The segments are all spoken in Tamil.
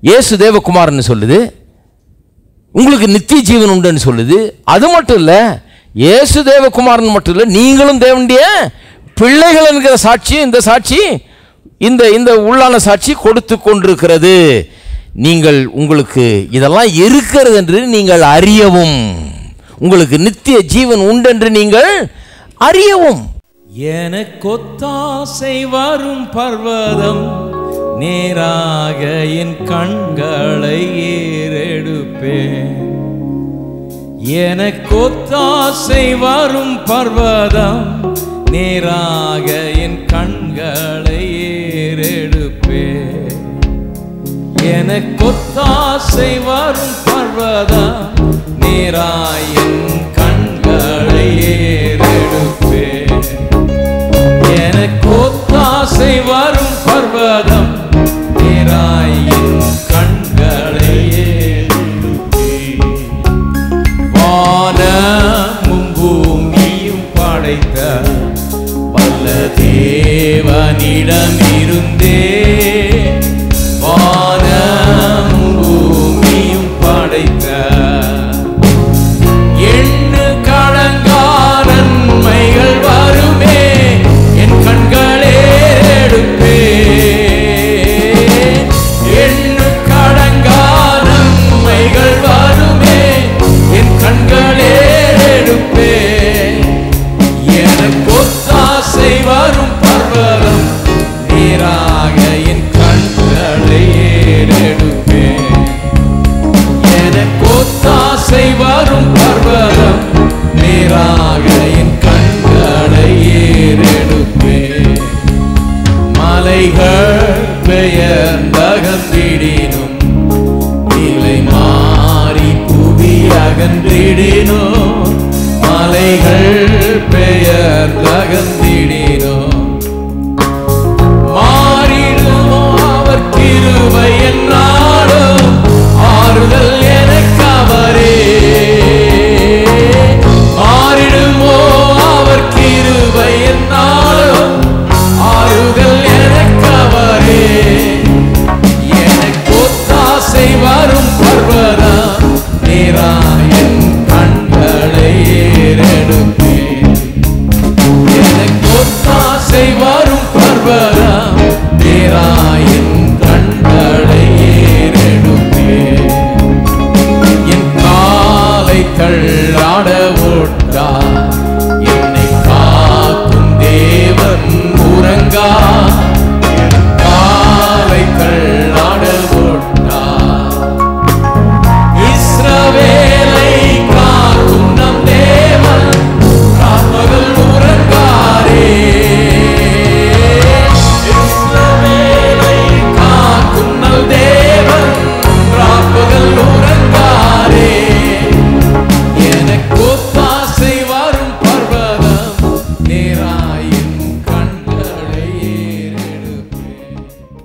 இயேசு தேவகுமாரன்னு சொல்லுது உங்களுக்கு நித்திய ஜீவன் உண்டுன்னு சொல்லுது அது மட்டும் இல்லை இயேசு தேவகுமாரன் மட்டும் இல்லை நீங்களும் தேவனுடைய பிள்ளைகள் என்கிற சாட்சி இந்த சாட்சி இந்த இந்த உள்ளான சாட்சி கொடுத்து கொண்டிருக்கிறது நீங்கள் உங்களுக்கு இதெல்லாம் இருக்கிறது என்று நீங்கள் அறியவும் உங்களுக்கு நித்திய ஜீவன் உண்டென்று நீங்கள் அறியவும் எனக்கொத்தாசை வரும் பர்வதம் நேராக என் கண்களை ஏறெடுப்பேன் எனக்கொத்தாசை வரும் பர்வதம் நேராக என் கண்களை ஏறெடுப்பேன் எனக்கொத்தாசை வரும் பர்வதம் நேராய் என் கண்களை ஏறெடுப்பேன் எனக்கொத்தாசை வரும் பர்வதம் நேராய் என் கண்களை ஏறெடுப்பேன் வானமும் பூமியும் படைத்த வல்ல தேவனிடம் இருந்தே வானமும் பூமியும் படைத்த எண்ணு கடங்கா நன்மைகள் வருமே என் கண்களே எடுப்பே எண்ணு கடங்கா நன்மைகள் வருமே என் கண்களே எடுப்பே எனக்கு ஒத்தாசை வரும் பர்வதம் நேராக என் கண்களை ஏறெடுப்பேன் எனக்கு ஒத்தாசை வரும் பர்வதம் நேராக என் கண்களை ஏறெடுப்பேன் மலைகள் பெயர்ந்தகன்றிடினும் நிலை மாறி புவி அகன்றிடினும் மலைகள் பெயர்ந்தகன்றிடினும் மாறிடுமோ அவர் கிருபை என்னாலும் ஆறுதல் எனக்கு அவரே மாறிடுமோ அவர் கிருபை என்னாலும் ஆறுதல் எனக்கு அவரே எனக்கு ஒத்தாசை வரும் பர்வதம் நேராயன் கண்களை ஏறெடுப்பேன் எனக்கு ஒத்தாசை வரும் பர்வதம் நேராயன் கண்களை ஏறெடுப்பேன் என் காலை தள்ளாட ஓட்டா என்னை காக்கும் தேவன் உறங்கா என் காலை தள்ளாட ஓட்டா இஸ்ரவேலை காக்கும் நம் தேவன் ராப்பகல் உறங்காரே இஸ்ரவேலை காக்கும் நம் தேவன் ராப்பகல் உறங்காரே எனக்கு ஒத்தாசை வரும் பர்வதம் நேராயின் கண்களை ஏறெடுப்பேன்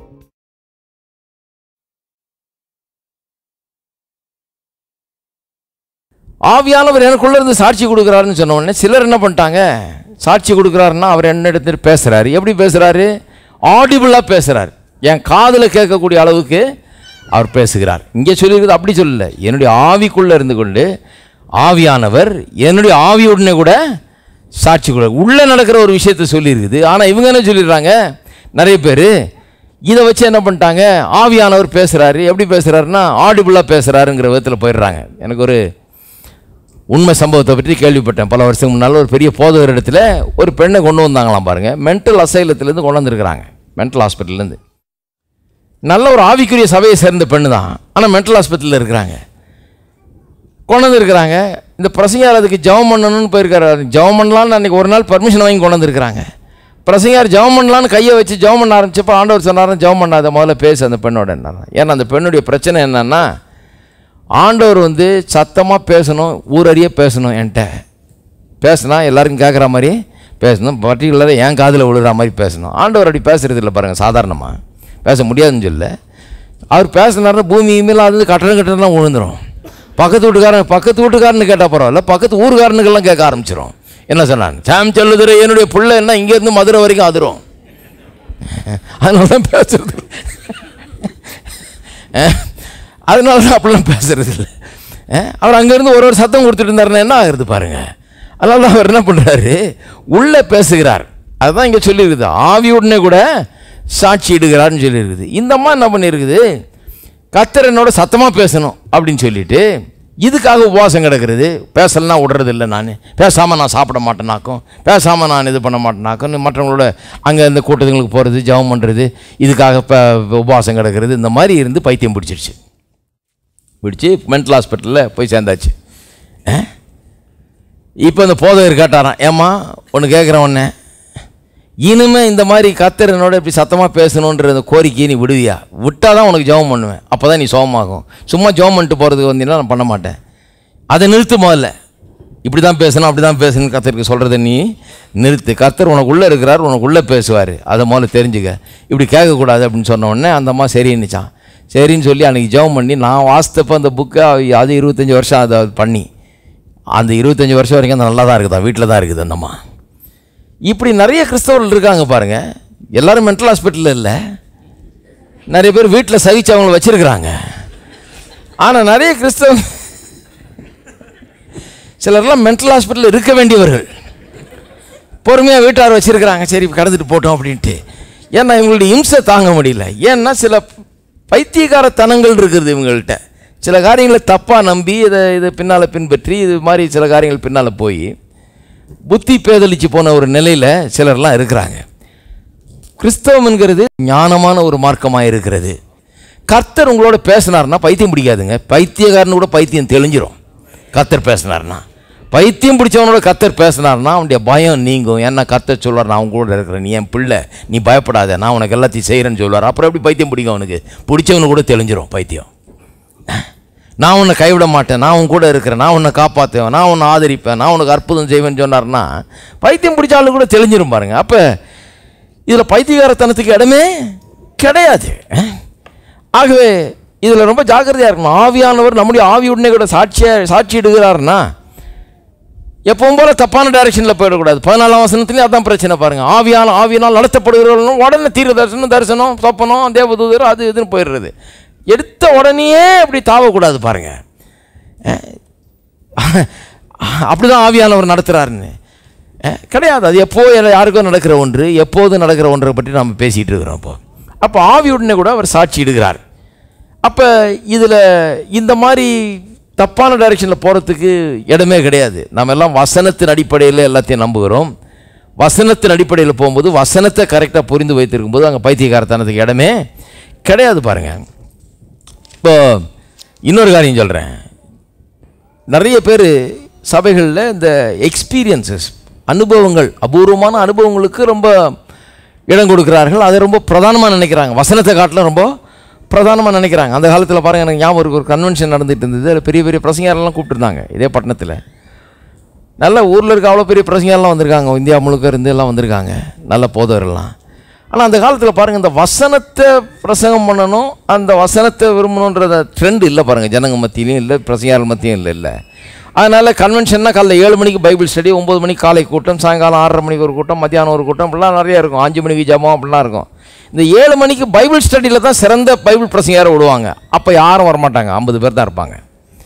ஆவியானவர் எனக்குள்ள இருந்து சாட்சி கொடுக்குறாருன்னு சொன்ன உடனே சிலர் என்ன பண்ணிட்டாங்க சாட்சி கொடுக்குறாருன்னா அவர் என்ன இடத்துல பேசுறாரு எப்படி பேசுறாரு ஆடிபிளாக பேசுறாரு என் காதில் கேட்கக்கூடிய அளவுக்கு அவர் பேசுகிறார் இங்கே சொல்லியிருக்குது அப்படி சொல்லல என்னுடைய ஆவிக்குள்ளே இருந்து கொண்டு ஆவியானவர் என்னுடைய ஆவியுடனே கூட சாட்சி கொடு உள்ளே நடக்கிற ஒரு விஷயத்தை சொல்லியிருக்குது ஆனால் இவங்க என்ன சொல்லிடுறாங்க நிறைய பேர் இதை வச்சு என்ன பண்ணிட்டாங்க ஆவியானவர் பேசுகிறாரு எப்படி பேசுகிறாருன்னா ஆடிபிளாக பேசுகிறாருங்கிற விதத்தில் போயிடுறாங்க எனக்கு ஒரு உண்மை சம்பவத்தை பற்றி கேள்விப்பட்டேன் பல வருஷம் முன்னால் ஒரு பெரிய போதகர் இடத்துல ஒரு பெண்ணை கொண்டு வந்தாங்களாம் பாருங்கள் மென்டல் அசைலத்துலேருந்து கொண்டு வந்திருக்கிறாங்க மென்டல் ஹாஸ்பிட்டல்லேருந்து நல்ல ஒரு ஆவிக்குரிய சபையை சேர்ந்த பெண்ணு தான் ஆனால் மென்டல் ஹாஸ்பிட்டலில் இருக்கிறாங்க கொண்டு வந்திருக்கிறாங்க இந்த பிரசங்கார் அதுக்கு ஜெபம் பண்ணணும்னு போயிருக்காரு அது ஜெபம் பண்ணலான்னு அன்றைக்கி ஒரு நாள் பர்மிஷன் வாங்கி கொண்டு வந்திருக்கிறாங்க பிரசங்கார் ஜெபம் பண்ணலான்னு கையை வச்சு ஜெபம் பண்ண ஆரம்பிச்சப்போ ஆண்டவர் சொன்னார் ஜெபம் பண்ணாத முதல்ல பேசு அந்த பெண்ணோட என்ன ஏன்னா அந்த பெண்ணுடைய பிரச்சனை என்னன்னா ஆண்டவர் வந்து சத்தமாக பேசணும் ஊரறிய பேசணும் என்கிட்ட பேசினா எல்லாருக்கும் கேட்குற மாதிரி பேசணும் பர்டிகுலராக என் காதில் விழுற மாதிரி பேசணும் ஆண்டவர் அப்படி பேசுறது இல்லை பாருங்கள் சாதாரணமாக பேச முடியாதுன்னு சொல்ல அவர் பேசினாருன்னா பூமி இமெயில் அது கட்டணம் கட்டணம்லாம் விழுந்துரும் பக்கத்து வீட்டுக்காரன் பக்கத்து வீட்டுக்காரன்னு கேட்டால் பரவாயில்ல பக்கத்து ஊருக்காரனுக்கெல்லாம் கேட்க ஆரம்பிச்சிடும் என்ன சொன்னாங்க சாம் செல்லுதுரை என்னுடைய புள்ள என்ன இங்கேருந்து மதுரை வரைக்கும் அதிரும் அதனால தான் பேசுறது அஹ், அதனால தான் அப்படிலாம் பேசுறது இல்லை அஹ், அவர் அங்கேருந்து ஒரு ஒரு சத்தம் கொடுத்துட்டு இருந்தாருன்னா என்ன ஆகுறது பாருங்க அதனால தான் அவர் என்ன பண்ணுறாரு உள்ளே பேசுகிறார் அதுதான் இங்கே சொல்லியிருக்குது ஆவியுடனே கூட சாட்சி இடுகிறார்னு சொல்லியிருக்குது இந்த அம்மா என்ன பண்ணியிருக்குது கத்தர் என்னோட சத்தமாக பேசணும் அப்படின்னு சொல்லிட்டு இதுக்காக உபவாசம் கிடக்கிறது பேசலனா விடுறது இல்லை நான் பேசாமல் நான் சாப்பிட மாட்டேனாக்கும் பேசாமல் நான் இது பண்ண மாட்டேனாக்கும் மற்றவங்களோட அங்கே இந்த கூட்டத்துங்களுக்கு போகிறது ஜெபம் பண்ணுறது இதுக்காக இப்போ உபவாசம் கிடக்கிறது இந்த மாதிரி இருந்து பைத்தியம் பிடிச்சிருச்சு பிடிச்சி மென்டல் ஹாஸ்பிட்டலில் போய் சேர்ந்தாச்சு இப்போ இந்த போதகர் கேட்டாராம் ஏம்மா ஒன்று கேட்குறேன் உடனே இனிமே இந்த மாதிரி கத்தர் என்னோட இப்படி சத்தமாக பேசணுன்ற அந்த கோரிக்கையை நீ விடுவியா விட்டால் தான் உனக்கு ஜெபம் பண்ணுவேன் அப்போ தான் நீ சோகமாகும் சும்மா ஜெபம் பண்ணிட்டு போகிறதுக்கு வந்தீங்கன்னா நான் பண்ண மாட்டேன் அதை நிறுத்து முதல்ல இப்படி தான் பேசணும் அப்படி தான் பேசணும் கத்தருக்கு சொல்கிறத நீ நிறுத்து கத்தர் உனக்குள்ளே இருக்கிறார் உனக்குள்ளே பேசுவார் அதை முதல்ல தெரிஞ்சுக்க இப்படி கேட்கக்கூடாது அப்படின்னு சொன்ன உடனே அந்த அம்மா சரின்னுச்சான் சரின்னு சொல்லி அன்றைக்கி ஜெபம் பண்ணி நான் வாசித்தப்போ அந்த புக்கை அது இருபத்தஞ்சி வருஷம் அதை பண்ணி அந்த இருபத்தஞ்சி வருஷம் வரைக்கும் அது நல்லா தான் இருக்குதா வீட்டில் தான் இருக்குது அந்தம்மா இப்படி நிறைய கிறிஸ்தவர்கள் இருக்காங்க பாருங்க எல்லாரும் மென்டல் ஹாஸ்பிட்டலில் இல்லை நிறைய பேர் வீட்டில் சகிச்சு அவங்கள வச்சிருக்கிறாங்க ஆனால் நிறைய கிறிஸ்தவ சிலர்லாம் மென்டல் ஹாஸ்பிட்டலில் இருக்க வேண்டியவர்கள் பொறுமையாக வீட்டார் வச்சிருக்கிறாங்க சரி கடந்துட்டு போட்டோம் அப்படின்ட்டு ஏன்னா இவங்களுடைய இம்சை தாங்க முடியல ஏன்னா சில பைத்தியக்காரத்தனங்கள் இருக்குது இவங்கள்ட்ட சில காரியங்களை தப்பாக நம்பி இதை இதை பின்னால் பின்பற்றி இது மாதிரி சில காரியங்கள் பின்னால் போய் புத்தி பேதலிச்சு போன ஒரு நிலையில் சிலர்லாம் இருக்கிறாங்க கிறிஸ்தவம்ங்கிறது ஞானமான ஒரு மார்க்கமாக இருக்கிறது கர்த்தர் உங்களோட பேசினார்னா பைத்தியம் பிடிக்காதுங்க பைத்தியக்காரனு கூட பைத்தியம் தெளிஞ்சிரும் கர்த்தர் பேசினார்னா பைத்தியம் பிடிச்சவனோட கர்த்தர் பேசினார்னா அவனுடைய பயம் நீங்கும் ஏன்னா கர்த்தர் சொல்வார் நான் உன் கூட இருக்கிறேன் நீ என் பிள்ளை நீ பயப்படாத நான் உனக்கு எல்லாத்தையும் செய்கிறேன்னு சொல்வார் அப்புறம் எப்படி பைத்தியம் பிடிக்கும் அவனுக்கு பிடிச்சவனு கூட தெளிஞ்சிரும் பைத்தியம் நான் உன்னை கைவிட மாட்டேன் நான் உன் கூட இருக்கிறேன் நான் உன்னை காப்பாற்றுவேன் நான் உன்னை ஆதரிப்பேன் நான் உனக்கு அற்புதம் செய்வேன்னு சொன்னார்னா பைத்தியம் பிடிச்ச ஆளு கூட தெளிஞ்சிரும் பாருங்க அப்போ இதில் பைத்தியகாரத்தனத்துக்கு இடமே கிடையாது ஆகவே இதில் ரொம்ப ஜாக்கிரதையாக இருக்கணும் ஆவியானவர் நம்முடைய ஆவியுடனே கூட சாட்சியாக சாட்சி இடுகிறாருன்னா எப்பவும் போல தப்பான டைரக்ஷனில் போயிடக்கூடாது பதினாலாம் வசனத்துலேயும் அதான் பிரச்சனை பாருங்க ஆவியான ஆவியினால் நடத்தப்படுகிறவர்களும் உடனே தீர்க்க தரிசனம் தரிசனம் சொப்பனம் தேவதூதர் அது இதுன்னு போயிடுறது எடுத்த உடனேயே அப்படி தாவக்கூடாது பாருங்க அப்படிதான் ஆவியானவர் நடத்துகிறாருன்னு அஹ், கிடையாது அது எப்போ யாருக்கோ நடக்கிற ஒன்று எப்போது நடக்கிற ஒன்றை பற்றி நாம் பேசிகிட்டு இருக்கிறோம் அப்போ அப்போ ஆவியுடனே கூட அவர் சாட்சி இடுகிறார் அப்போ இதில் இந்த மாதிரி தப்பான டைரெக்ஷனில் போகிறதுக்கு இடமே கிடையாது நம்ம எல்லாம் வசனத்தின் அடிப்படையில் எல்லாத்தையும் நம்புகிறோம் வசனத்தின் அடிப்படையில் போகும்போது வசனத்தை கரெக்டாக புரிந்து வைத்திருக்கும் போது அங்கே பைத்தியகாரத்தனத்துக்கு இடமே கிடையாது பாருங்கள் இப்போ இன்னொரு காரியம் சொல்கிறேன் நிறைய பேர் சபைகளில் இந்த எக்ஸ்பீரியன்சஸ் அனுபவங்கள் அபூர்வமான அனுபவங்களுக்கு ரொம்ப இடம் கொடுக்குறார்கள் அதை ரொம்ப பிரதானமாக நினைக்கிறாங்க வசனத்தை காட்டிலும் ரொம்ப பிரதானமாக நினைக்கிறாங்க அந்த காலத்தில் பாருங்கள் எனக்கு ஞாபகம் இருக்கு ஒரு கன்வென்ஷன் நடந்துட்டு இருந்தது அதில் பெரிய பெரிய பிரசங்காரெல்லாம் கூப்பிட்டுருந்தாங்க இதே பட்டணத்தில் நல்ல ஊரில் இருக்க அவ்வளோ பெரிய பிரசங்கெல்லாம் வந்திருக்காங்க இந்தியா முழுக்க இருந்து எல்லாம் வந்திருக்காங்க நல்ல போதவரெல்லாம் ஆனால் அந்த காலத்தில் பாருங்கள் இந்த வசனத்தை பிரசங்கம் பண்ணணும் அந்த வசனத்தை விரும்பணுன்றத ட்ரெண்ட் இல்லை பாருங்கள் ஜனங்க மத்தியிலையும் இல்லை பிரசங்காரல் மத்தியும் இல்லை இல்லை அதனால் கன்வென்ஷன்னா காலைல ஏழு மணிக்கு பைபிள் ஸ்டடி ஒம்பது மணிக்கு காலை கூட்டம் சாயங்காலம் ஆறரை மணிக்கு ஒரு கூட்டம் மத்தியானம் ஒரு கூட்டம் அப்படிலாம் நிறைய இருக்கும் அஞ்சு மணிக்கு ஜபம் அப்படிலாம் இருக்கும் இந்த ஏழு மணிக்கு பைபிள் ஸ்டடியில் தான் சிறந்த பைபிள் பிரசங்காரம் விடுவாங்க அப்போ யாரும் வரமாட்டாங்க ஐம்பது பேர் தான் இருப்பாங்க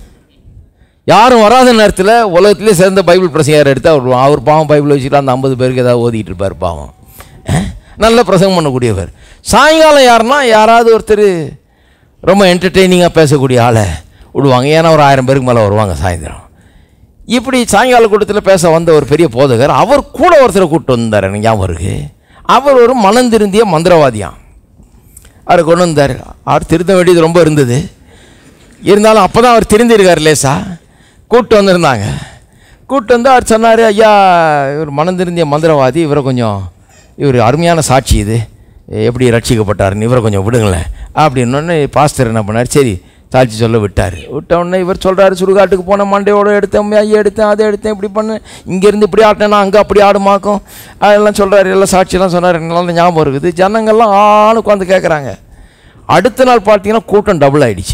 யாரும் வராத நேரத்தில் உலகத்திலே சிறந்த பைபிள் பிரசங்காரம் எடுத்து அவர் அவர் பாவம் பைபிள் வச்சுட்டு அந்த ஐம்பது பேருக்கு ஏதாவது ஓதிட்டு இருப்பார் பாவம் அஹ், நல்ல பிரசங்கம் பண்ணக்கூடியவர் சாயங்காலம் யாருன்னா யாராவது ஒருத்தர் ரொம்ப என்டர்டெய்னிங்காக பேசக்கூடிய ஆளை விடுவாங்க ஏன்னா ஒரு ஆயிரம் பேருக்கு மேலே வருவாங்க சாயந்தரம் இப்படி சாயங்கால கூட்டத்தில் பேச வந்த ஒரு பெரிய போதகர் அவர் கூட ஒருத்தரை கூப்பிட்டு வந்தார் எனக்கு ஞாபகம் இருக்கு அவர் ஒரு மனம் திருந்திய மந்திரவாதியாம் அவரை கொண்டு வந்தார் அவர் திருத்த வேண்டியது ரொம்ப இருந்தது இருந்தாலும் அப்போ தான் அவர் திருந்திருக்கார் லேசா கூப்பிட்டு வந்திருந்தாங்க கூப்பிட்டு வந்து அவர் சொன்னார் ஐயா இவர் மனம் திருந்திய மந்திரவாதி இவரை கொஞ்சம் இவர் அருமையான சாட்சி இது எப்படி ரட்சிக்கப்பட்டாருன்னு இவரை கொஞ்சம் விடுங்களேன் அப்படின்னொன்னே பாஸ்டர் என்ன பண்ணார் சரி சாட்சி சொல்ல விட்டார் விட்ட உடனே இவர் சொல்கிறாரு சுடுகாட்டுக்கு போன மண்டையோட எடுத்தேன் ஐயா எடுத்தேன் அதை எடுத்தேன் இப்படி பண்ணேன் இங்கேருந்து இப்படி ஆட்டினேன்னா அங்கே அப்படி ஆடுமாக்கும் அதெல்லாம் சொல்கிறாரு எல்லாம் சாட்சியெல்லாம் சொன்னார் எனக்கு நல்லா ஞாபகம் இருக்குது ஜனங்கள்லாம் ஆள் உட்காந்து கேட்குறாங்க அடுத்த நாள் பார்த்தீங்கன்னா கூட்டம் டபுள் ஆயிடுச்சு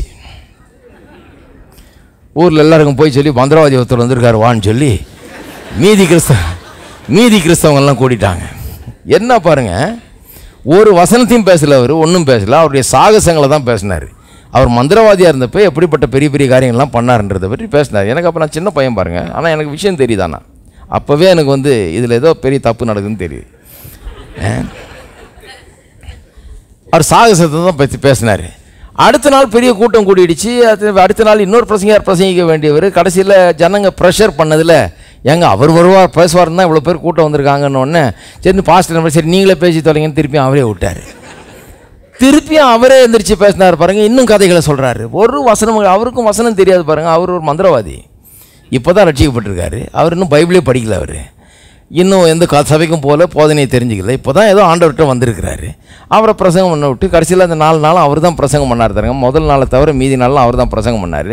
ஊரில் எல்லாருக்கும் போய் சொல்லி மந்திரவாதி ஒருத்தர் வந்திருக்காரு வான்னு சொல்லி மீதி கிறிஸ்தவ மீதி கிறிஸ்தவங்கெல்லாம் கூட்டிட்டாங்க என்ன பாருங்க ஒரு வசனத்தையும் பேசல அவர் ஒன்றும் பேசல அவருடைய சாகசங்களை தான் பேசினார் அவர் மந்திரவாதியாக இருந்தப்போ எப்படிப்பட்ட பெரிய பெரிய காரியங்கள்லாம் பண்ணாருன்றதை பற்றி பேசினார் எனக்கு அப்போ நான் சின்ன பையன் பாருங்க ஆனால் எனக்கு விஷயம் தெரியுதாண்ணா அப்போவே எனக்கு வந்து இதில் ஏதோ பெரிய தப்பு நடக்குதுன்னு தெரியுது அவர் சாகசத்தை தான் பற்றி பேசினார் அடுத்த நாள் பெரிய கூட்டம் கூடிடுச்சு அது அடுத்த நாள் இன்னொரு பிரசங்கியார் பிரசங்கிக்க வேண்டியவர் கடைசியில் ஜனங்க ப்ரெஷர் பண்ணதில் ஏங்க அவர் வருவார் பேசுவார்னு தான் இவ்வளோ பேர் கூட்டம் வந்திருக்காங்கன்னு உடனே சரி பாஸ்டர் நம்பர் சரி நீங்களே பேசி தொலைங்கன்னு திருப்பியும் அவரே விட்டார் திருப்பியும் அவரே எந்திரிச்சு பேசினார் பாருங்க இன்னும் கதைகளை சொல்கிறாரு ஒரு வசனம் அவருக்கும் வசனம் தெரியாது பாருங்க அவர் ஒரு மந்திரவாதி இப்போ தான் ரட்சிக்கப்பட்டிருக்காரு அவர் இன்னும் பைபிளே படிக்கல அவர் இன்னும் எந்த க சபைக்கும் போல போதனையை தெரிஞ்சுக்கல இப்போ தான் ஏதோ ஆண்டவர்கிட்ட வந்திருக்கிறாரு அவரை பிரசங்கம் பண்ண விட்டு கடைசியில் அந்த நாலு நாளும் அவர் தான் பிரசங்கம் பண்ணார் தருங்க முதல் நாளை தவிர மீதி நாளும் அவர் தான் பிரசங்கம் பண்ணார்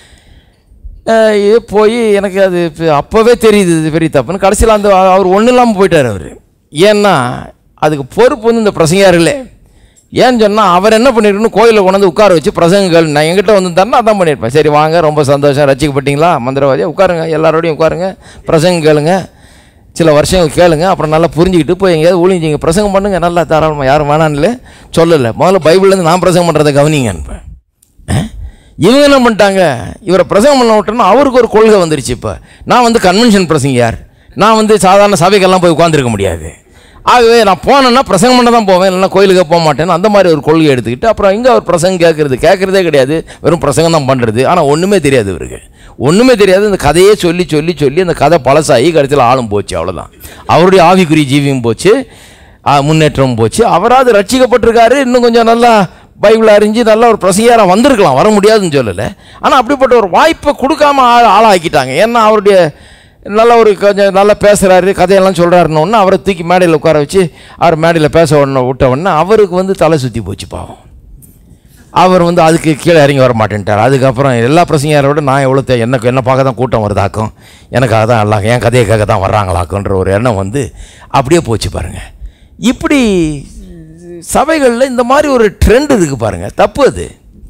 போய் எனக்கு அது இப்ப அப்போவே தெரியுது இது பெரிய தப்புன்னு கடைசியில் அந்த அவர் ஒன்றும் இல்லாமல் போயிட்டார் அவர் ஏன்னா அதுக்கு பொறுப்பு வந்து இந்த பிரசங்கியார்களே ஏன்னு சொன்னால் அவர் என்ன பண்ணிருக்கணும் கோயிலில் கொண்டாந்து உட்கார வச்சு பிரசங்கங்கள் நான் எங்கிட்ட வந்து தரேன் அதான் பண்ணியிருப்பேன் சரி வாங்க ரொம்ப சந்தோஷம் ரசிக்கப்பட்டீங்களா மந்திரவாதியா உட்காருங்க எல்லாரோடையும் உட்காருங்க பிரசங்கம் கேளுங்க சில வருஷங்கள் கேளுங்க அப்புறம் நல்லா புரிஞ்சுக்கிட்டு போய் எங்கேயாவது ஊழிஞ்சிங்க பிரசங்கம் பண்ணுங்க நல்லா தாராளமாக யாரும் வேணான்னு சொல்லலை முதல்ல பைபிள்லேருந்து நான் பிரசங்கம் பண்ணுறதை கவனிங்கன்னு இவங்க என்ன பண்ணிட்டாங்க இவரை பிரசங்கம் பண்ண விட்டோன்னா அவருக்கு ஒரு கொள்கை வந்துருச்சு இப்போ நான் வந்து கன்வென்ஷன் பிரசங்கியார் நான் வந்து சாதாரண சபைக்கெல்லாம் போய் உட்காந்துருக்க முடியாது ஆகவே நான் போனேன்னா பிரசங்கம் பண்ண தான் போவேன் இல்லைன்னா கோயிலுக்கு போக மாட்டேன்னு அந்த மாதிரி ஒரு கொள்கை எடுத்துக்கிட்டு அப்புறம் இங்கே அவர் பிரசங்கம் கேட்குறது கேட்குறதே கிடையாது வெறும் பிரசங்கம் தான் பண்ணுறது ஆனால் ஒன்றுமே தெரியாது இவருக்கு ஒன்றுமே தெரியாது இந்த கதையே சொல்லி சொல்லி சொல்லி அந்த கதை பழசாகி கடைசியில் ஆளும் போச்சு அவ்வளோதான் அவருடைய ஆவிக்குரிய ஜீவியம் போச்சு ஆ, முன்னேற்றமும் போச்சு அவராது ரட்சிக்கப்பட்டிருக்காரு இன்னும் கொஞ்சம் நல்லா பைபிள் அறிஞ்சு நல்ல ஒரு பிரசங்கியாராக வந்திருக்கலாம் வர முடியாதுன்னு சொல்லலை ஆனால் அப்படிப்பட்ட ஒரு வாய்ப்பை கொடுக்காம ஆள் ஆளாக்கிட்டாங்க ஏன்னா அவருடைய நல்ல ஒரு கொஞ்சம் நல்லா பேசுகிறாரு கதையெல்லாம் சொல்கிறாருன்னு அவரை தூக்கி மேடையில் உட்கார வச்சு அவர் மேடையில் பேச உடனே விட்ட உடனே அவருக்கு வந்து தலை சுற்றி போச்சு பாவம் அவர் வந்து அதுக்கு கீழே இறங்கி வர மாட்டேன்ட்டார் அதுக்கப்புறம் எல்லா பிரசங்கியாரை விட நான் எவ்வளோ தே- எனக்கு என்ன பார்க்க தான் கூட்டம் வருதாக்கும் எனக்காக தான் எல்லாம் என் கதையை கேட்க தான் வர்றாங்களாக்குன்ற ஒரு எண்ணம் வந்து அப்படியே போச்சு பாருங்கள் இப்படி சபைகளில் இந்த மாதிரி ஒரு ட்ரெண்ட் இருக்குது பாருங்கள் தப்பு அது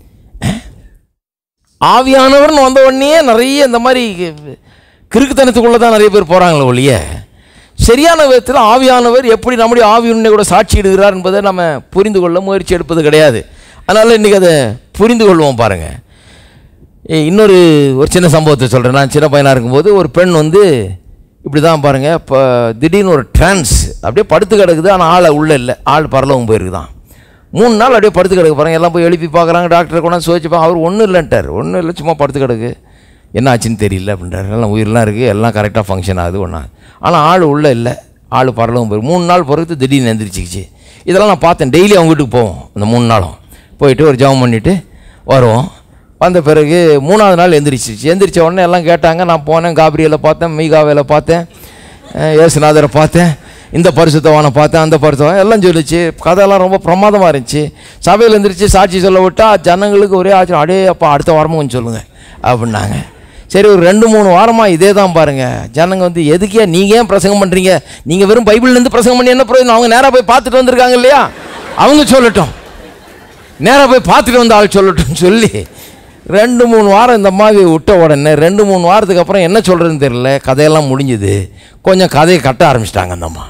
ஆவியானவர்னு வந்த உடனே நிறைய இந்த மாதிரி கிறுக்குத்தனத்துக்குள்ளே தான் நிறைய பேர் போகிறாங்களே ஒழிய சரியான விதத்தில் ஆவியானவர் எப்படி நம்முடைய ஆவியுன்னை கூட சாட்சியிடுகிறார் என்பதை நம்ம புரிந்து கொள்ள முயற்சி எடுப்பது கிடையாது அதனால் இன்றைக்கி அதை புரிந்து கொள்வோம் பாருங்கள் இன்னொரு ஒரு சின்ன சம்பவத்தை சொல்கிறேன் நான் சின்ன பையனாக இருக்கும்போது ஒரு பெண் வந்து இப்படி தான் பாருங்கள் இப்போ திடீர்னு ஒரு ட்ரான்ஸ் அப்படியே படுத்து கிடக்குது ஆனால் ஆளை உள்ளே இல்லை ஆள் பரலவும் போயிருக்குதான் மூணு நாள் அப்படியே படுத்து கிடக்கு பாருங்க எல்லாம் போய் எழுப்பி பார்க்குறாங்க டாக்டரை கொண்டாந்து சோதிச்சுப்பா அவர் ஒன்றும் இல்லைன்ட்டார் ஒன்றும் இல்லை சும்மா படுத்து கிடக்கு என்ன ஆச்சுன்னு தெரியல அப்படின்றாரு எல்லாம் உயிரெலாம் இருக்குது எல்லாம் கரெக்டாக ஃபங்க்ஷன் ஆகுது ஒன்றா ஆனால் ஆள் உள்ளே இல்லை ஆள் பரலவும் போயிரு மூணு நாள் பிறகு திடீர்னு எந்திரிச்சிக்கிச்சு இதெல்லாம் நான் பார்த்தேன் டெய்லி அவங்க வீட்டுக்கு போவோம் இந்த மூணு நாளும் போயிட்டு ஒரு ஜெபம் பண்ணிவிட்டு வருவோம் வந்த பிறகு மூணாவது நாள் எந்திரிச்சிச்சு எந்திரிச்ச உடனே எல்லாம் கேட்டாங்க நான் போனேன் காபிரியலை பார்த்தேன் மீகாவேல பார்த்தேன் அஹ் இயேசுநாதரை பார்த்தேன் இந்த பரிசுத்தவானை பார்த்தேன் அந்த பரிசுத்தவான் எல்லாம் சொல்லிச்சு கதையெல்லாம் ரொம்ப பிரமாதமாக இருந்துச்சு சபையில் எந்திரிச்சு சாட்சி சொல்ல விட்டா ஜனங்களுக்கு ஒரே ஆச்சரியம் அடே அப்பா அடுத்த வாரமும் கொஞ்சம் சொல்லுங்கள் அப்படின்னாங்க சரி ஒரு ரெண்டு மூணு வாரமாக இதே தான் பாருங்கள் ஜனங்க வந்து எதுக்கே நீங்கள் ஏன் பிரசங்கம் பண்ணுறீங்க நீங்கள் வெறும் பைபிள்லேருந்து பிரசங்கம் பண்ணி என்ன பிரயோஜனம் அவங்க நேராக போய் பார்த்துட்டு வந்திருக்காங்க இல்லையா அவங்க சொல்லட்டும் நேராக போய் பார்த்துட்டு வந்த ஆள் சொல்லட்டும்னு சொல்லி ரெண்டு மூணு வாரம் இந்த மாதிரி விட்ட உடனே ரெண்டு மூணு வாரத்துக்கு அப்புறம் என்ன சொல்கிறதுன்னு தெரியல கதையெல்லாம் முடிஞ்சுது கொஞ்சம் கதையை கட்ட ஆரம்பிச்சிட்டாங்க அந்த அம்மா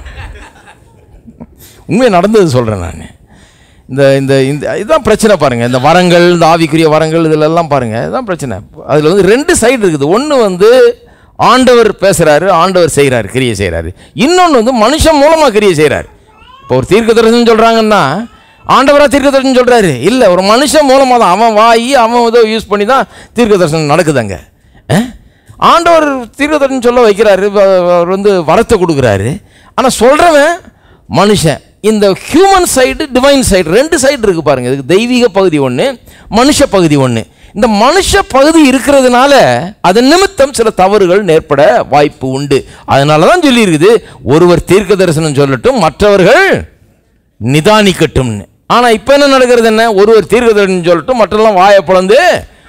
உண்மையை நடந்தது சொல்கிறேன் நான் இந்த இந்த இந்த இதுதான் பிரச்சனை பாருங்கள் இந்த வரங்கள் இந்த ஆவிக்குரிய வரங்கள் இதிலெல்லாம் பாருங்கள் இதுதான் பிரச்சனை அதில் வந்து ரெண்டு சைடு இருக்குது ஒன்று வந்து ஆண்டவர் பேசுகிறாரு ஆண்டவர் செய்கிறாரு கிரியை செய்கிறாரு இன்னொன்று வந்து மனுஷன் மூலமாக கிரியை செய்கிறாரு இப்போ ஒரு தீர்க்க தரிசனம் சொல்கிறாங்கன்னா ஆண்டவராக தீர்க்க தரிசனம் சொல்கிறாரு இல்லை ஒரு மனுஷன் மூலமாக தான் அவன் வாயி அவன் ஏதோ யூஸ் பண்ணி தான் தீர்க்க தரிசனம் நடக்குதுங்க அஹ்? ஆண்டவர் தீர்க்க தரிசனம் சொல்ல வைக்கிறாரு வ- அவர் வந்து வரத்தை கொடுக்குறாரு ஆனால் சொல்கிறவன் மனுஷன் இந்த ஹியூமன் சைடு டிவைன் சைடு ரெண்டு சைடு இருக்கு பாருங்க இதுக்கு தெய்வீக பகுதி ஒன்று மனுஷ பகுதி ஒன்று இந்த மனுஷ பகுதி இருக்கிறதுனால அதன் நிமித்தம் சில தவறுகள் ஏற்பட வாய்ப்பு உண்டு அதனால தான் சொல்லியிருக்குது ஒருவர் தீர்க்க தரிசனம் சொல்லட்டும் மற்றவர்கள் நிதானிக்கட்டும்னு ஆனால் இப்போ என்ன நடக்கிறது என்ன ஒருவர் தீர்க்க தரிசனம் சொல்லட்டும் மற்றெல்லாம் வாயை பிளந்து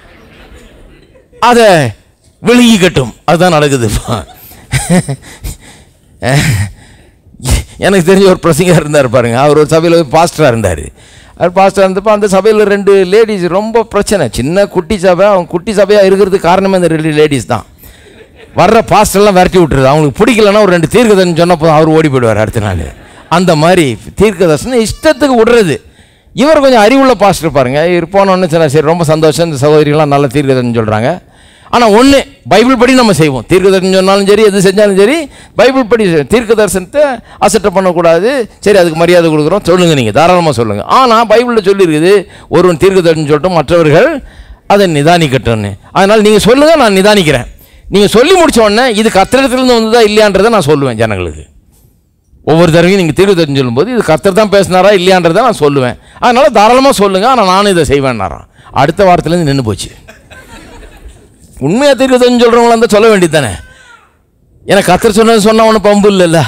அதை விழுங்கிக்கட்டும் அதுதான் நடக்குது இப்போ. எனக்கு தெரிஞ்ச ஒரு பிரசங்கர் இருந்தார் பாருங்க அவர் ஒரு சபையில் பாஸ்டராக இருந்தார் அவர் பாஸ்டராக இருந்தப்போ அந்த சபையில் ரெண்டு லேடிஸ் ரொம்ப பிரச்சனை சின்ன குட்டி சபை அவங்க குட்டி சபையாக இருக்கிறதுக்கு காரணமே இந்த ரெண்டு லேடிஸ் தான் வர்ற பாஸ்டர்லாம் விரட்டி விட்டுருது அவங்களுக்கு பிடிக்கலன்னா ஒரு ரெண்டு தீர்க்கதர்சனம் சொன்னப்போ அவர் ஓடி போயிடுவார் அடுத்த நாள் அந்த மாதிரி தீர்க்கதர்சனம் இஷ்டத்துக்கு விடுறது இவர் கொஞ்சம் அறிவுள்ள பாஸ்டர் பாருங்க இவர் போனோன்னு சரி சரி ரொம்ப சந்தோஷம் இந்த சகோதரிகள்லாம் நல்ல தீர்க்கதர்ன்னு சொல்கிறாங்க ஆனால் ஒன்று பைபிள் படி நம்ம செய்வோம் தீர்க்கதர்சனம் சொன்னாலும் சரி எது செஞ்சாலும் சரி பைபிள் படி செய்~ தீர்க்க தரிசனத்தை அசட்டை பண்ணக்கூடாது சரி அதுக்கு மரியாதை கொடுக்குறோம் சொல்லுங்கள் நீங்கள் தாராளமாக சொல்லுங்கள் ஆனால் பைபிளில் சொல்லியிருக்குது ஒருவன் தீர்க்கதர்சனம் சொல்லிட்டு மற்றவர்கள் அதை நிதானிக்கட்டும்னு அதனால் நீங்கள் சொல்லுங்கள் நான் நிதானிக்கிறேன் நீங்கள் சொல்லி முடிச்ச உடனே இது கத்திரத்திலிருந்து வந்ததா இல்லையான்றதை நான் சொல்லுவேன் ஜனங்களுக்கு ஒவ்வொரு தடவையும் நீங்கள் தீர்வு தெரிஞ்சு சொல்லும்போது இது கர்த்தர் தான் பேசினாரா இல்லையான்றதை நான் சொல்லுவேன் அதனால் தாராளமாக சொல்லுங்கள் ஆனால் நானும் இதை செய்வேன்னாராம் அடுத்த வாரத்துலேருந்து நின்று போச்சு உண்மையாக தீர்வு தெரிஞ்சு சொல்கிறவங்கள இருந்தால் சொல்ல வேண்டியது தானே ஏன்னா கத்தர் சொன்னது சொன்னால் ஒன்றும் பம்பு இல்லைல்ல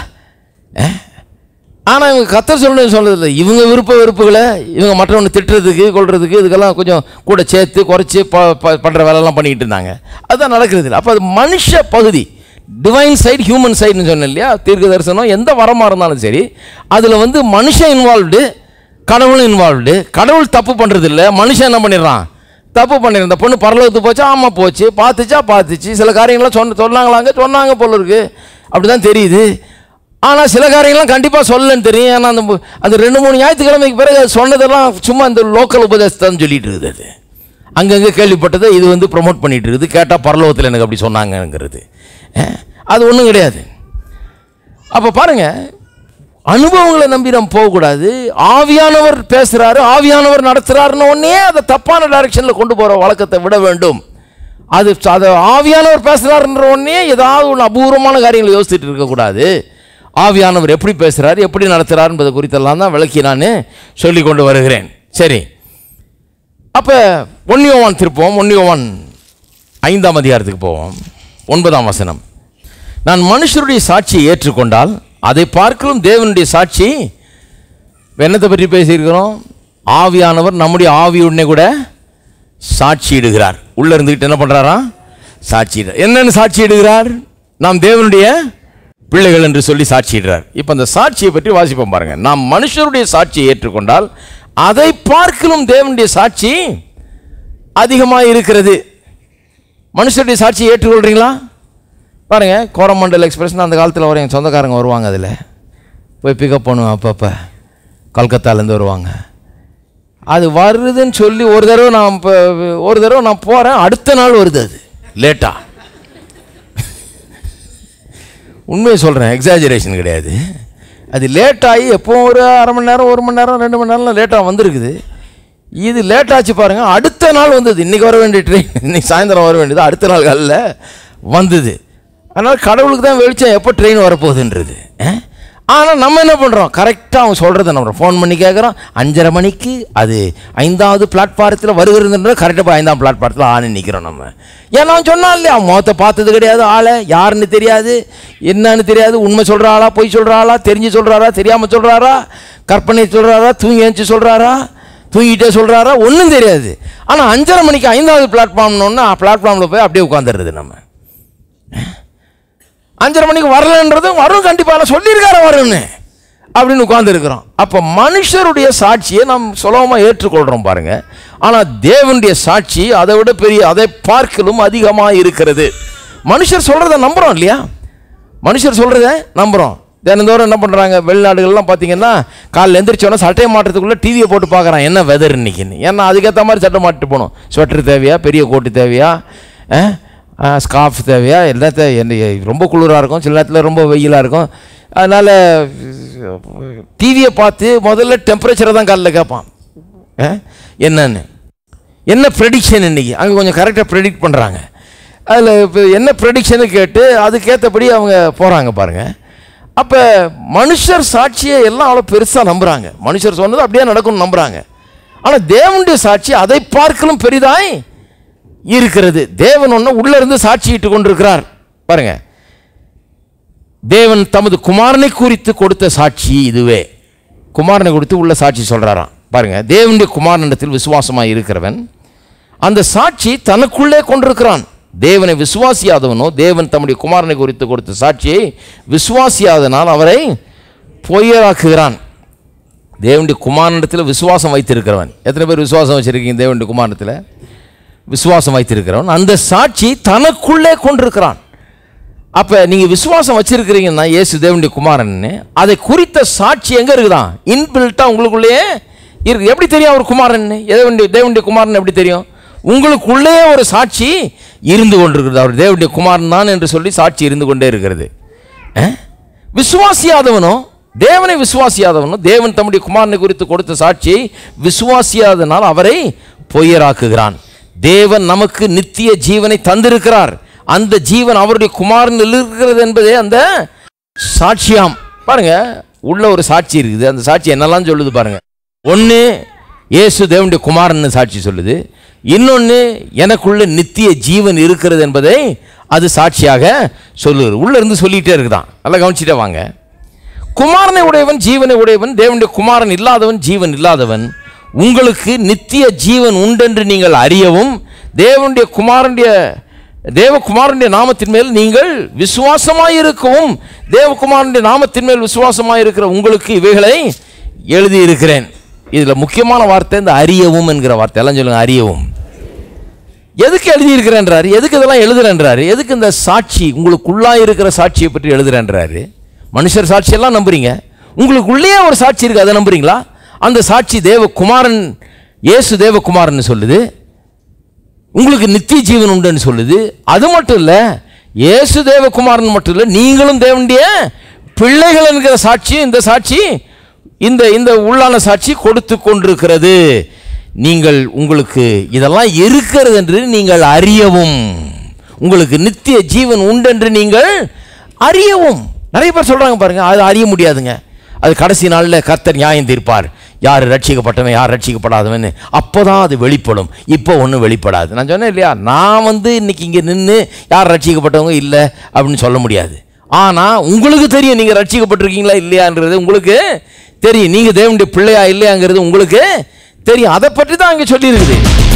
ஆனால் இவங்க கத்தர் சொன்னது சொல்றதில்ல இவங்க விருப்ப வெறுப்புகளை இவங்க மற்றவங்க திட்டுறதுக்கு கொள்றதுக்கு இதுக்கெல்லாம் கொஞ்சம் கூட சேர்த்து குறைச்சி ப பண்ணுற வேலையெல்லாம் பண்ணிக்கிட்டு இருந்தாங்க அதுதான் நடக்கிறது இல்லை அப்போ அது மனுஷ பகுதி டிவைன் சைடு ஹியூமன் சைடுன்னு சொன்னேன் இல்லையா தீர்க்க தரிசனம் எந்த வரமாக இருந்தாலும் சரி அதில் வந்து மனுஷன் இன்வால்வ்டு கடவுளும் இன்வால்வ்டு கடவுள் தப்பு பண்ணுறது இல்லை மனுஷன் என்ன பண்ணிடுறான் தப்பு பண்ணிருந்த பொண்ணு பரலோகத்துக்கு போச்சா ஆமாம் போச்சு பார்த்துச்சா பார்த்துச்சு சில காரியங்கள்லாம் சொன்ன சொன்னாங்களாங்க சொன்னாங்க போல இருக்கு அப்படி தான் தெரியுது ஆனால் சில காரியங்கள்லாம் கண்டிப்பாக சொல்லலன்னு தெரியும் ஏன்னா அந்த மு- அந்த ரெண்டு மூணு ஞாயிற்றுக்கிழமைக்கு பிறகு அது சொன்னதெல்லாம் சும்மா இந்த லோக்கல் உபதேசத்தான் சொல்லிட்டு இருக்குது அது அங்கங்கே கேள்விப்பட்டதை இது வந்து ப்ரொமோட் பண்ணிட்டு இருக்குது கேட்டால் பரலோகத்தில் எனக்கு அப்படி சொன்னாங்கங்கிறது அஹ், அது ஒன்றும் கிடையாது அப்போ பாருங்க அனுபவங்களை நம்பி நம்ம போகக்கூடாது ஆவியானவர் பேசுறாரு ஆவியானவர் நடத்துறாருன்னு உடனே அதை தப்பான டைரக்ஷனில் கொண்டு போகிற வழக்கத்தை விட வேண்டும் அது அதை ஆவியானவர் பேசுறாருன்ற உடனே ஏதாவது ஒன்று அபூர்வமான காரியங்களை யோசிச்சுட்டு இருக்கக்கூடாது ஆவியானவர் எப்படி பேசுறாரு எப்படி நடத்துறாரு என்பதை குறித்தெல்லாம் தான் விளக்கி நான் சொல்லி கொண்டு வருகிறேன் சரி அப்போ ஒன்னியோவான் திருப்போம் ஒன்னியோவான் ஐந்தாம் அதிகாரத்துக்கு போவோம் ஒன்பதாம் வசனம் நான் மனுஷருடைய சாட்சியை ஏற்றுக்கொண்டால் அதை பார்க்கலும் தேவனுடைய சாட்சி இப்ப என்னத்தை பற்றி பேசியிருக்கிறோம் ஆவியானவர் நம்முடைய ஆவியுடனே கூட சாட்சியிடுகிறார் உள்ள இருந்துக்கிட்டு என்ன பண்றாரா சாட்சியிட என்னன்னு சாட்சியிடுகிறார் நாம் தேவனுடைய பிள்ளைகள் என்று சொல்லி சாட்சியிடுறார் இப்போ அந்த சாட்சியை பற்றி வாசிப்போம் பாருங்க நாம் மனுஷருடைய சாட்சியை ஏற்றுக்கொண்டால் அதை பார்க்கலும் தேவனுடைய சாட்சி அதிகமாக இருக்கிறது மனுஷருடைய சாட்சியை ஏற்றுக்கொள்றீங்களா பாருங்க கோரமண்டல் எக்ஸ்பிரஸ் அந்த காலத்தில் வர எங்கள் சொந்தக்காரங்க வருவாங்க அதில் போய் பிக்கப் பண்ணுவேன் அப்பப்போ கல்கத்தாலேருந்து வருவாங்க அது வருதுன்னு சொல்லி ஒரு தடவை நான் இப்போ ஒரு தடவை நான் போகிறேன் அடுத்த நாள் வருது அது லேட்டாக உண்மையை சொல்கிறேன் எக்ஸாஜரேஷன் கிடையாது அது லேட்டாகி எப்போ ஒரு அரை மணி நேரம் ஒரு மணி நேரம் ரெண்டு மணி நேரம் லேட்டாக வந்திருக்குது இது லேட் ஆச்சு பாருங்க அடுத்த நாள் வந்தது இன்னைக்கு வர வேண்டிய ட்ரெயின் இன்னைக்கு சாயந்தரம் வர வேண்டியது அடுத்த நாள் காலையில் வந்தது அதனால் கடவுளுக்கு தான் வெளிச்சம் எப்போ ட்ரெயின் வரப்போகுதுன்றது ஆனால் நம்ம என்ன பண்ணுறோம் கரெக்டாக அவங்க சொல்கிறத நம்ம ஃபோன் பண்ணி கேட்குறோம் அஞ்சரை மணிக்கு அது ஐந்தாவது பிளாட்ஃபாரத்தில் வருகிறதுன்ற கரெக்டாக போய் ஐந்தாம் பிளாட்ஃபாரத்தில் ஆணி நிற்கிறோம் நம்ம ஏன்னா அவன் சொன்னான் இல்லையா அவன் முகத்தை பார்த்தது கிடையாது ஆளை யாருன்னு தெரியாது என்னன்னு தெரியாது உண்மை சொல்கிறாளா பொய் சொல்கிறாளா தெரிஞ்சு சொல்கிறாரா தெரியாமல் சொல்கிறாரா கற்பனை சொல்கிறாரா தூங்கி எழுந்துச்சு சொல்கிறாரா தூங்கிட்டே சொல்கிறாரா ஒன்றும் தெரியாது ஆனால் அஞ்சரை மணிக்கு ஐந்தாவது பிளாட்ஃபார்ம்னு பிளாட்ஃபார்மில் போய் அப்படியே உட்காந்துடுறது நம்ம அஞ்சரை மணிக்கு வரலன்றது வரும் கண்டிப்பாக சொல்லியிருக்காரு வரும்னு அப்படின்னு உட்கார்ந்துருக்கிறோம் அப்போ மனுஷருடைய சாட்சியை நாம் சுலபமாக ஏற்றுக்கொள்கிறோம் பாருங்க ஆனால் தேவனுடைய சாட்சி அதை விட பெரிய அதை பார்க்கலும் அதிகமாக இருக்கிறது மனுஷர் சொல்கிறத நம்புகிறோம் இல்லையா மனுஷர் சொல்கிறத நம்புகிறோம் தினந்தோறும் என்ன பண்ணுறாங்க வெளிநாடுகள்லாம் பார்த்தீங்கன்னா காலைல எந்திரிச்சோன்னா சட்டையை மாட்டுறதுக்குள்ளே டிவியை போட்டு பார்க்குறான் என்ன வெதர் இன்னைக்குன்னு ஏன்னா அதுக்கேற்ற மாதிரி சட்டை மாட்டிட்டு போகணும் ஸ்வெட்டர் தேவையா பெரிய கோட்டு தேவையா ஸ்கார்ஃப் தேவையா எல்லாத்த என்ன ரொம்ப குளிராக இருக்கும் சில நேரத்தில் ரொம்ப வெயிலாக இருக்கும் அதனால் டிவியை பார்த்து முதல்ல டெம்பரேச்சரை தான் காலைல கேட்பான் அஹ், என்னன்னு என்ன ப்ரெடிக்ஷன் இன்னைக்கு அங்கே கொஞ்சம் கரெக்டாக ப்ரெடிக்ட் பண்ணுறாங்க அதில் இப்போ என்ன ப்ரெடிக்ஷனு கேட்டு அதுக்கேற்றபடி அவங்க போகிறாங்க பாருங்கள் அப்போ மனுஷர் சாட்சியை எல்லாம் அவ்வளோ பெருசாக நம்புகிறாங்க மனுஷர் சொன்னது அப்படியே நடக்கும்னு நம்புகிறாங்க ஆனால் தேவனுடைய சாட்சி அதை பார்க்கலும் பெரிதாய் இருக்கிறது தேவன் ஒன்று உள்ள இருந்து சாட்சியிட்டு கொண்டிருக்கிறார் பாருங்க தேவன் தமது குமாரனை குறித்து கொடுத்த சாட்சி இதுவே குமாரனை குறித்து உள்ள சாட்சி சொல்றாராம் பாருங்க தேவனுடைய குமாரனிடத்தில் விசுவாசமாக இருக்கிறவன் அந்த சாட்சி தனக்குள்ளே கொண்டிருக்கிறான் தேவனை விசுவாசியாதவனோ தேவன் தம்முடைய குமாரனை குறித்து கொடுத்த சாட்சியை விசுவாசியாதனால் அவரை பொய்யராக்குகிறான் தேவனுடைய குமாரனிடத்தில் விசுவாசம் வைத்திருக்கிறவன் எத்தனை பேர் விசுவாசம் வச்சிருக்கீங்க தேவனுடைய குமாரனத்தில் விசுவாசம் வைத்திருக்கிறவன் அந்த சாட்சி தனக்குள்ளே கொண்டிருக்கிறான் அப்போ நீங்கள் விசுவாசம் வச்சிருக்கிறீங்கன்னா இயேசு தேவனுடைய குமாரன்னு அதை குறித்த சாட்சி எங்கே இருக்குதான் இன்பில்ட்டாக உங்களுக்குள்ளேயே இருக்கு எப்படி தெரியும் அவர் குமாரன் தேவனுடைய தேவனுடைய குமாரன் எப்படி தெரியும் உங்களுக்குள்ளே ஒரு சாட்சி இருந்து கொண்டிருக்கிறது அவர் தேவனுடைய குமாரன் தான் என்று சொல்லி சாட்சி இருந்து கொண்டே இருக்கிறது அஹ்? விசுவாசியாதவனோ தேவனை விசுவாசியாதவனோ தேவன் தம்முடைய குமாரனை குறித்து கொடுத்த சாட்சியை விசுவாசியாதனால் அவரை பொய்யராக்குகிறான் தேவன் நமக்கு நித்திய ஜீவனை தந்திருக்கிறார் அந்த ஜீவன் அவருடைய குமாரனில் இருக்கிறது என்பதே அந்த சாட்சியாம் பாருங்க உள்ள ஒரு சாட்சி இருக்குது அந்த சாட்சி என்னெல்லாம் சொல்லுது பாருங்க ஒன்று இயேசு தேவனுடைய குமாரன் சாட்சி சொல்லுது இன்னொன்று எனக்குள்ள நித்திய ஜீவன் இருக்கிறது என்பதை அது சாட்சியாக சொல்லுது உள்ள இருந்து சொல்லிட்டே இருக்குதான் நல்லா கவனிச்சுட்டே வாங்க குமாரனை உடையவன் ஜீவனை உடையவன் தேவனுடைய குமாரன் இல்லாதவன் ஜீவன் இல்லாதவன் உங்களுக்கு நித்திய ஜீவன் உண்டென்று நீங்கள் அறியவும் தேவனுடைய குமாரனுடைய தேவகுமாரனுடைய நாமத்தின் மேல் நீங்கள் விசுவாசமாயிருக்கவும் தேவகுமாரனுடைய நாமத்தின் மேல் விசுவாசமாயிருக்கிற உங்களுக்கு இவைகளை எழுதியிருக்கிறேன் இதில் முக்கியமான வார்த்தை இந்த அறியவும் என்கிற வார்த்தை எல்லாம் சொல்லுங்க அறியவும் எதுக்கு எழுதியிருக்கிறேன்றாரு எதுக்கு இதெல்லாம் எழுதுறேன்றாரு எதுக்கு இந்த சாட்சி உங்களுக்குள்ளா இருக்கிற சாட்சியை பற்றி எழுதுறேன்றாரு மனுஷர் சாட்சியெல்லாம் நம்புறீங்க உங்களுக்குள்ளேயே ஒரு சாட்சி இருக்கு அதை நம்புறீங்களா அந்த சாட்சி தேவகுமாரன் இயேசு தேவகுமாரன் சொல்லுது உங்களுக்கு நித்திய ஜீவன் உண்டுன்னு சொல்லுது அது மட்டும் இல்லை இயேசு தேவகுமாரன் மட்டும் இல்லை நீங்களும் தேவனுடைய பிள்ளைகள் என்கிற சாட்சி இந்த சாட்சி இந்த இந்த உள்ளான சாட்சி கொடுத்து கொண்டிருக்கிறது நீங்கள் உங்களுக்கு இதெல்லாம் இருக்கிறது என்று நீங்கள் அறியவும் உங்களுக்கு நித்திய ஜீவன் உண்டென்று நீங்கள் அறியவும் நிறைய பேர் சொல்றாங்க பாருங்க அது அறிய முடியாதுங்க அது கடைசி நாளில் கர்த்தர் நியாயம் தீர்ப்பார் யார் ரட்சிக்கப்பட்டவன் யார் ரட்சிக்கப்படாதவன் அப்போதான் அது வெளிப்படும் இப்போ ஒன்றும் வெளிப்படாது நான் சொன்னேன் இல்லையா நான் வந்து இன்னைக்கு இங்கே நின்று யார் ரட்சிக்கப்பட்டவங்க இல்லை அப்படின்னு சொல்ல முடியாது ஆனால் உங்களுக்கு தெரியும் நீங்கள் ரட்சிக்கப்பட்டிருக்கீங்களா இல்லையான்றது உங்களுக்கு தெரியும் நீங்கள் தேவனுடைய பிள்ளையா இல்லையாங்கிறது உங்களுக்கு தெரியும் அதை பற்றி தான் அங்கே சொல்லியிருக்குது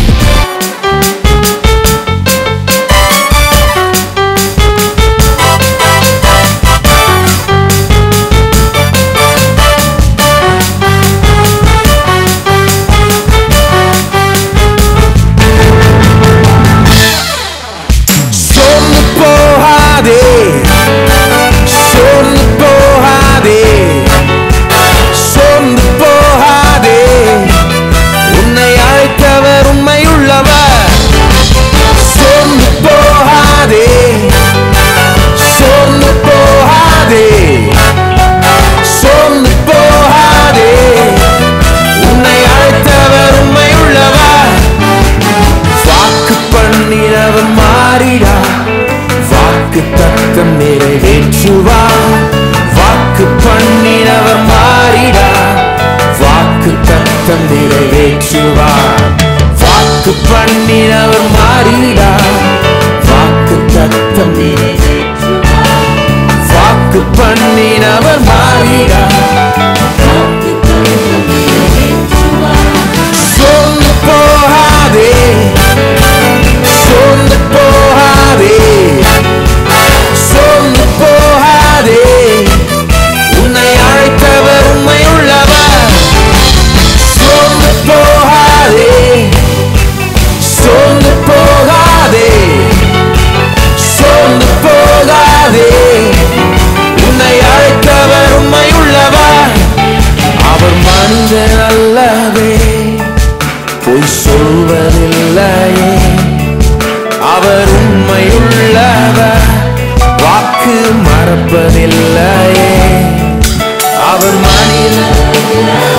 சோர்ந்து போகாதே சோர்ந்து போகாதே சோர்ந்து போகாதே உன்னை அழைத்தவர் உண்மையுள்ளவர் சோர்ந்து போகாதே சோர்ந்து போகாதே சோர்ந்து போகாதே உன்னை அழைத்தவர் உண்மையுள்ளவர் வாக்கு பண்ணினவர் மாறிடா வாக்கு தத்தம் நிறைவேற்றுவா வாக்கு பண்ணினவர் மாறிடா வாக்கு தத்தம் நிறைவேற்றுவா வாக்கு பண்ணினவர் மாறிடா வாக்கு தத்தம் நிறைவேற்றுவா வாக்கு பண்ணினவர் மாறிடா வாக்கு தத்தம் நிறைவேற்றுவா சோர்ந்து போகாதே சோர்ந்து போகாதே சோர்ந்து போகாதே உன்னை அழைத்தவர் உண்மையுள்ளவர் சோர்ந்து போகாதே சோர்ந்து போகாதே சோர்ந்து போகாதே உன்னை அழைத்தவர் உண்மையுள்ளவர் அவர் மனிதன் அல்லவே பொய் சொல்வதில்லையே அவர் உண்மையுள்ளவர் வாக்கு மறப்பதில்லையே அவர் மனிதன்